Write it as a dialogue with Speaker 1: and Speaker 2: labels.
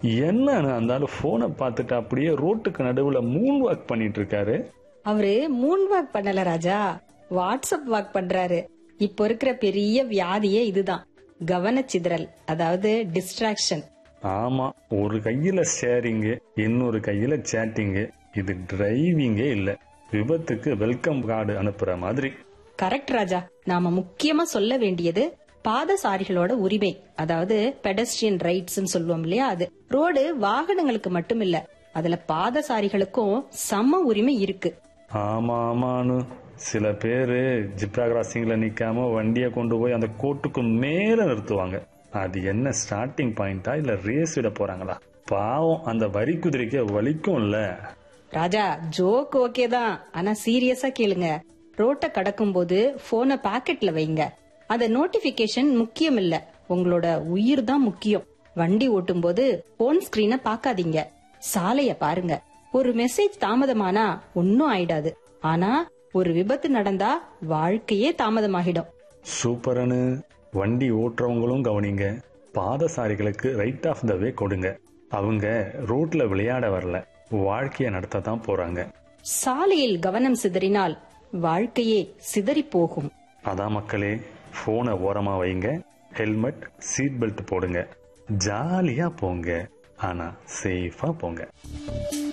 Speaker 1: என்னன்னு அந்த ஆளு போனை பார்த்துட்டு அப்படியே ரோட்டுக்கு நடுவுல மூன் வாக் பண்ணிட்டு இருக்காரு
Speaker 2: அவரு மூன் வாக் பண்ணல ராஜா வாட்ஸ்அப் வாக் பண்றாரு இப்போ இருக்கிற பெரிய வியாதியே இதுதான் கவனச்சிதறல் அதாவது டிஸ்ட்ராக்ஷன்
Speaker 1: ஆமா ஒரு கையில ஷேரிங்கு இன்னொரு கையில சேட்டிங்கு இது டிரைவிங்கே இல்ல விபத்துக்கு வெல்கம் கார்டு அனுப்புற மாதிரி
Speaker 2: கரெக்ட் ராஜா நாம முக்கியமா சொல்ல வேண்டியது பாதசாரிகளோட உரிமை அதாவது பெடஸ்ட்ரியன் ரைட்ஸ் சொல்லுவோம் இல்லையா அது ரோடு வாகனங்களுக்கு மட்டும் இல்ல அதுல பாதசாரிகளுக்கும் சம உரிமை இருக்கு
Speaker 1: ஆமா ஆமான்னு சில பேரு ஜிப்ரா கிராசிங்ல நிக்காம வண்டியை கொண்டு போய் அந்த கோட்டுக்கு மேல நிறுத்துவாங்க அது என்ன ஸ்டார்டிங் பாயிண்டா இல்ல ரேஸ் விட போறாங்களா பாவம் அந்த வரி குதிரைக்கு வலிக்கும்ல
Speaker 2: ராஜா ஜோக் ஓகே தான் ஆனா சீரியஸா கேளுங்க ரோட்டை கடக்கும் போது போனை பாக்கெட்ல வைங்க அந்த நோட்டிபிகேஷன் முக்கியம் இல்ல உங்களோட உயிர் தான் முக்கியம் வண்டி ஓட்டும் போது போன் ஸ்கிரீனை பாக்காதீங்க சாலைய பாருங்க ஒரு மெசேஜ் தாமதமானா ஒன்னும் ஆயிடாது ஆனா ஒரு விபத்து நடந்தா வாழ்க்கையே தாமதமாகிடும்
Speaker 1: சூப்பரனு வண்டி ஓட்டுறவங்களும் கவனிங்க பாதசாரிகளுக்கு ரைட் ஆஃப் த வே கொடுங்க அவங்க ரோட்ல விளையாட வரல வாழ்க்கைய நடத்த தான் போறாங்க
Speaker 2: சாலையில் கவனம் சிதறினால் வாழ்க்கையே சிதறி போகும்
Speaker 1: அதான் மக்களே போனை ஓரமா வைங்க ஹெல்மெட் சீட் பெல்ட் போடுங்க ஜாலியா போங்க ஆனா சேஃபா போங்க